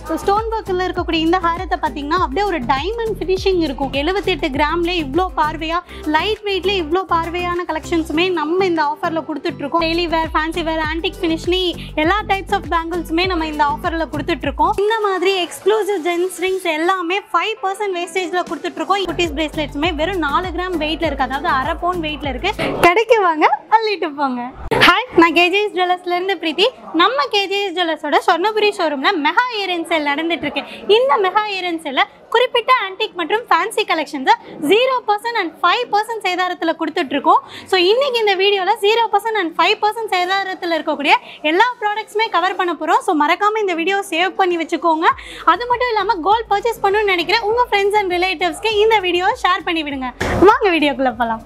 stone ஒர்க்கில் இருக்கக்கூடிய இந்த ஹாரத்தை பார்த்தீங்கன்னா அப்படியே ஒரு டைமண்ட் ஃபினிஷிங் இருக்கும் எழுபத்தி எட்டு கிராம்ல இவ்வளோ பார்வையா லைட் வெயிட்ல இவ்வளோ பார்வையான கலெக்ஷன்ஸுமே நம்ம இந்த ஆஃபரில் கொடுத்துட்ருக்கோம் daily wear fancy wear antique ஃபினிஷ்னி எல்லா டைப்ஸ் ஆஃப் பேங்கிள்ஸுமே நம்ம இந்த ஆஃபரில் கொடுத்துட்ருக்கோம் இந்த மாதிரி எக்ஸ்க்ளூசிவ் ஜென்ஸ் ரிங்ஸ் எல்லாமே ஃபைவ் பர்சன்ட் வேஸ்டேஜில் கொடுத்துட்ருக்கோம் குட்டிஸ் பிரேஸ்லெட்ஸுமே வெறும் நாலு கிராம் வெயிட்ல இருக்கு அதாவது அரை பவுன் வெயிட்ல இருக்கு கடைக்கு வாங்க அள்ளிட்டு போங்க ஹாய் நான் கேஜிஎஸ் ஜுவல்லர்ஸ்லேருந்து பிரீத்தி நம்ம கேஜிஎஸ் ஜுவல்லர்ஸோட சொர்ணபுரி ஷோரூமில் மெகா இயரன் சேல் நடந்துட்டு இருக்கு இந்த மெகா இயரன் சேலில் குறிப்பிட்ட ஆன்டிக் மற்றும் ஃபேன்சி கலெக்ஷன்ஸை zero percent and five percent சேதாரத்தில் கொடுத்துட்ருக்கோம் ஸோ இன்னைக்கு இந்த வீடியோவில் zero percent and five percent சேதாரத்தில் இருக்கக்கூடிய எல்லா ப்ராடக்ட்ஸுமே கவர் பண்ண போகிறோம் ஸோ மறக்காமல் இந்த வீடியோ சேவ் பண்ணி வச்சுக்கோங்க அது மட்டும் இல்லாமல் கோல்ட் பர்ச்சேஸ் பண்ணணும்னு நினைக்கிறேன் உங்கள் ஃப்ரெண்ட்ஸ் அண்ட் ரிலேட்டிவ்ஸ்க்கு இந்த வீடியோவை ஷேர் பண்ணி விடுங்க வாங்க வீடியோக்குள்ளே போகலாம்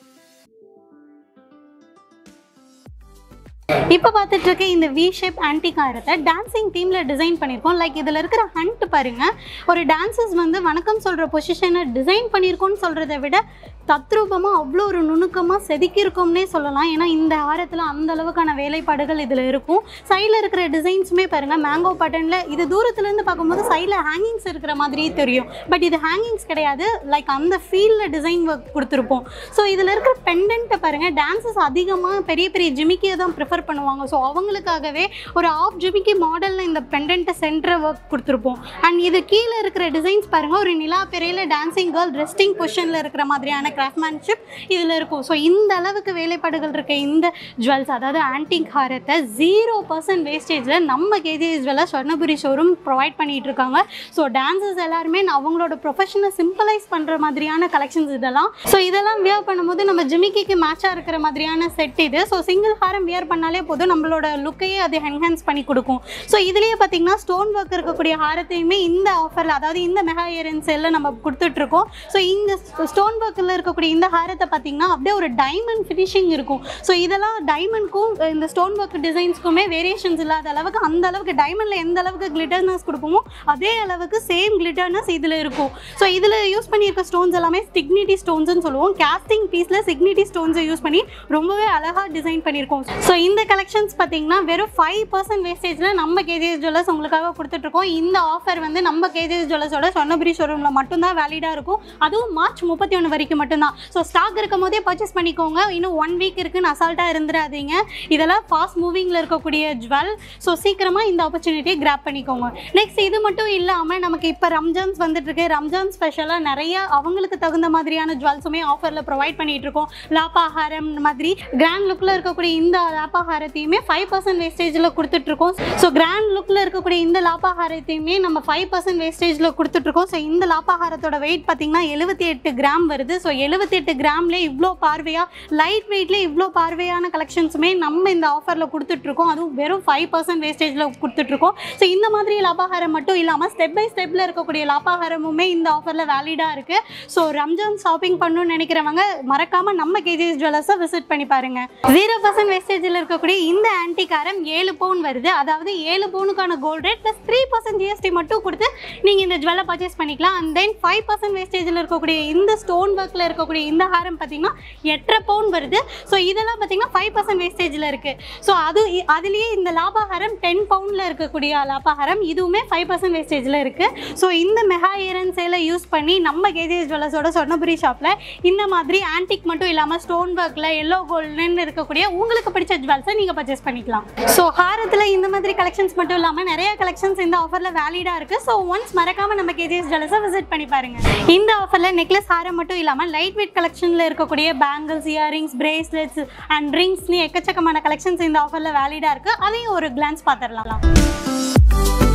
இப்போ பார்த்துட்டு இருக்க இந்த வி ஷேப் ஆன்டிகாரத்தை டான்சிங் தீமில் டிசைன் பண்ணியிருக்கோம் லைக் இதில் இருக்கிற ஹண்ட் பாருங்க ஒரு டான்சர்ஸ் வந்து வணக்கம் சொல்கிற பொசிஷனை டிசைன் பண்ணியிருக்கோம்னு சொல்கிறத விட தத்ரூபமாக அவ்வளோ ஒரு நுணுக்கமாக செதுக்கியிருக்கோம்னே சொல்லலாம் ஏன்னா இந்த ஆரத்தில் அந்த அளவுக்கான வேலைப்பாடுகள் இதில் இருக்கும் சைடில் இருக்கிற டிசைன்ஸுமே பாருங்கள் மேங்கோ பட்டனில் இது தூரத்துலேருந்து பார்க்கும்போது சைடில் ஹேங்கிங்ஸ் இருக்கிற மாதிரியே தெரியும் பட் இது ஹேங்கிங்ஸ் கிடையாது லைக் அந்த ஃபீல்டில் டிசைன் ஒர்க் கொடுத்துருப்போம் ஸோ இதில் இருக்கிற பெண்டன்ட்டை பாருங்கள் டான்சஸ் அதிகமாக பெரிய பெரிய ஜிமிக்கியை தான் ப்ரிஃபர் பண்ணுவாங்க ஸோ அவங்களுக்காகவே ஒரு ஆஃப் ஜிமிக்கி மாடலில் இந்த பெண்டன்ட்டை சென்டர் ஒர்க் கொடுத்துருப்போம் அண்ட் இது கீழே இருக்கிற டிசைன்ஸ் பாருங்கள் ஒரு நிலா பெரையில் டான்சிங் கேர்ள் ரெஸ்டிங் பொசிஷனில் இருக்கிற மாதிரியான கிராஃப்ட்மேன்ஷிப் இதில் இருக்கும் ஸோ இந்த அளவுக்கு வேலைப்பாடுகள் இருக்க இந்த ஜுவல்ஸ் அதாவது ஆன்டிக் ஹாரத்தை ஜீரோ பர்சன்ட் வேஸ்டேஜில் நம்ம கேஜிஎஸ் ஜுவல்ல சொர்ணபுரி ஷோரூம் ப்ரொவைட் பண்ணிட்டு இருக்காங்க ஸோ டான்சர்ஸ் எல்லாருமே அவங்களோட ப்ரொஃபஷனை சிம்பிளைஸ் பண்ணுற மாதிரியான கலெக்ஷன்ஸ் இதெல்லாம் ஸோ இதெல்லாம் வியர் பண்ணும்போது நம்ம ஜிமிக்கிக்கு மேட்சாக இருக்கிற மாதிரியான செட் இது ஸோ சிங்கிள் ஹாரம் வியர் பண்ணாலே போதும் நம்மளோட லுக்கையே அது என்ஹான்ஸ் பண்ணி கொடுக்கும் ஸோ இதுலேயே பார்த்தீங்கன்னா ஸ்டோன் ஒர்க் இருக்கக்கூடிய ஹாரத்தையுமே இந்த ஆஃபரில் அதாவது இந்த மெகா இயரன் செல்லில் நம்ம கொடுத்துட்ருக்கோம் ஸோ இந்த ஸ்டோன் ஒர்க்கில் இருக்கக்கூடிய இந்த ஹாரத்தை பார்த்தீங்கன்னா அப்படியே ஒரு டைமண்ட் ஃபினிஷிங் இருக்கும் ஸோ இதெல்லாம் டைமண்ட்க்கும் இந்த ஸ்டோன் ஒர்க் டிசைன்ஸ்க்குமே வேரியேஷன்ஸ் இல்லாத அளவுக்கு அந்த அளவுக்கு டைமண்டில் எந்த அளவுக்கு கிளிட்டர்னஸ் கொடுப்போமோ அதே அளவுக்கு சேம் கிளிட்டர்னஸ் இதில் இருக்கும் ஸோ இதில் யூஸ் பண்ணியிருக்க ஸ்டோன்ஸ் எல்லாமே சிக்னிட்டி ஸ்டோன்ஸ்னு சொல்லுவோம் கேஸ்டிங் பீஸில் சிக்னிட்டி ஸ்டோன்ஸை யூஸ் பண்ணி ரொம்பவே அழகாக டிசைன் பண்ணியிருக்கோம் ஸோ இந்த கலெக்ஷன்ஸ் பார்த்தீங்கன்னா வெறும் ஃபைவ் பர்சன்ட் வேஸ்டேஜில் நம்ம கேஜிஎஸ் ஜுவல்லர்ஸ் உங்களுக்காக கொடுத்துட்ருக்கோம் இந்த ஆஃபர் வந்து நம்ம கேஜிஎஸ் ஜுவல்லர்ஸோட சொன்னபுரி ஷோரூமில் மட்டும்தான் வேலிடாக இருக்கும் அதுவும் மார்ச் முப்பத்தி ஒன்று வரைக்கும் மட்டும்தான் ஸோ ஸ்டாக் இருக்கும் போதே பர்ச்சேஸ் பண்ணிக்கோங்க இன்னும் ஒன் வீக் இருக்குன்னு அசால்ட்டாக இருந்துடாதீங்க இதெல்லாம் ஃபாஸ்ட் மூவிங்கில் இருக்கக்கூடிய ஜுவல் ஸோ சீக்கிரமாக இந்த ஆப்பர்ச்சுனிட்டியை கிராப் பண்ணிக்கோங்க நெக்ஸ்ட் இது மட்டும் இல்லாமல் நமக்கு இப்போ ரம்ஜான்ஸ் வந்துட்டு இருக்கு ரம்ஜான் ஸ்பெஷலாக நிறைய அவங்களுக்கு தகுந்த மாதிரியான ஜுவல்ஸுமே ஆஃபரில் ப்ரொவைட் பண்ணிட்டு இருக்கோம் லாப்பாஹாரம் மாதிரி கிராண்ட் லுக்கில் இருக்கக்கூடிய இந்த லாப்பாஹாரத்தையுமே ஃபைவ் பர்சன்ட் வேஸ்டேஜில் கொடுத்துட்ருக்கோம் ஸோ கிராண்ட் லுக்கில் இருக்கக்கூடிய இந்த லாப்பாஹாரத்தையுமே நம்ம ஃபைவ் பர்சன்ட் வேஸ்டேஜில் கொடுத்துட்ருக்கோம் ஸோ இந்த லாப்பாஹாரத்தோட வெயிட் பார்த்தீங்கன்னா எழுபத்தி எட்டு கிராம் வருது ஸோ எழுபத்தி எட்டு கிராம்லேயே இவ்வளோ பார்வையாக லைட் வெயிட்லேயே இவ்வளோ பார்வையான கலெக்ஷன்ஸுமே நம்ம இந்த ஆஃபரில் கொடுத்துட்ருக்கோம் அதுவும் வெறும் ஃபைவ் பர்சன்ட் வேஸ்டேஜில் கொடுத்துட்ருக்கோம் ஸோ இந்த மாதிரி லாபாகாரம் மட்டும் இல்லாமல் ஸ்டெப் பை ஸ்டெப்பில் இருக்கக்கூடிய லாபாகாரமுமே இந்த ஆஃபரில் வேலிடாக இருக்குது ஸோ ரம்ஜான் ஷாப்பிங் பண்ணணும்னு நினைக்கிறவங்க மறக்காமல் நம்ம கேஜிஎஸ் ஜுவல்லர்ஸை விசிட் பண்ணி பாருங்க ஜீரோ பர்சன்ட் வேஸ்டேஜில் இருக்கக்கூடிய இந்த ஆன்டிகாரம் ஏழு பவுன் வருது அதாவது ஏழு பவுனுக்கான gold rate plus three percent GST மட்டும் கொடுத்து நீங்கள் இந்த ஜுவல்லை பர்ச்சேஸ் பண்ணிக்கலாம் அண்ட் தென் ஃபைவ் பர்சன்ட் வேஸ்டேஜில் இருக்கக்கூடிய இந்த ஸ்டோன் ஒர்க்கில் இருக்கக்கூடிய இந்த ஹாரம் பார்த்தீங்கன்னா எட்டரை பவுன் வருது ஸோ இதெல்லாம் பார்த்தீங்கன்னா ஃபைவ் பர்சன்ட் வேஸ்டேஜில் இருக்குது ஸோ அது அதுலேயே இந்த லாபாஹாரம் டென் பவுண்டில் இருக்கக்கூடிய லாபாஹாரம் இதுவுமே ஃபைவ் பர்சன்ட் வேஸ்டேஜில் இருக்குது ஸோ இந்த மெகா இயரன் சேலை யூஸ் பண்ணி நம்ம கேஜிஎஸ் ஜுவல்லர்ஸோட சொர்ணபுரி ஷாப்பில் இந்த மாதிரி ஆன்டிக் மட்டும் இல்லாமல் ஸ்டோன் ஒர்க்கில் எல்லோ கோல்டுன்னு இருக்கக்கூடிய உங்களுக்கு பிடிச்ச ஜுவல்ஸை நீங்கள் பர்ச்சேஸ் பண்ணிக்கலாம் ஸோ ஹாரத்தில் இந்த மாதிரி கலெக்ஷன்ஸ் மட்டும் இல்லாமல் நிறைய கலெக்ஷன்ஸ் இந்த ஆஃபரில் வேலிடாக இருக்குது ஸோ ஒன்ஸ் மறக்காமல் நம்ம கேஜிஎஸ் ஜுவல்லர்ஸை விசிட் பண்ணி பாருங்க இந்த ஆஃபரில் நெக்லஸ் ஹாரம் மட்டும் இல்லாமல் லைட் வெயிட் கலெக்ஷனில் இருக்கக்கூடிய பேங்கிள்ஸ் இயரிங்ஸ் பிரேஸ்லெட்ஸ் அண்ட் ரிங்ஸ்னு எக்கச்சக்கமான கலெக்ஷன்ஸ் இந்த ஆஃபரில் வேலிடாக இருக்குது அதையும் ஒரு கிளான்ஸ் பார்த்துடலாம்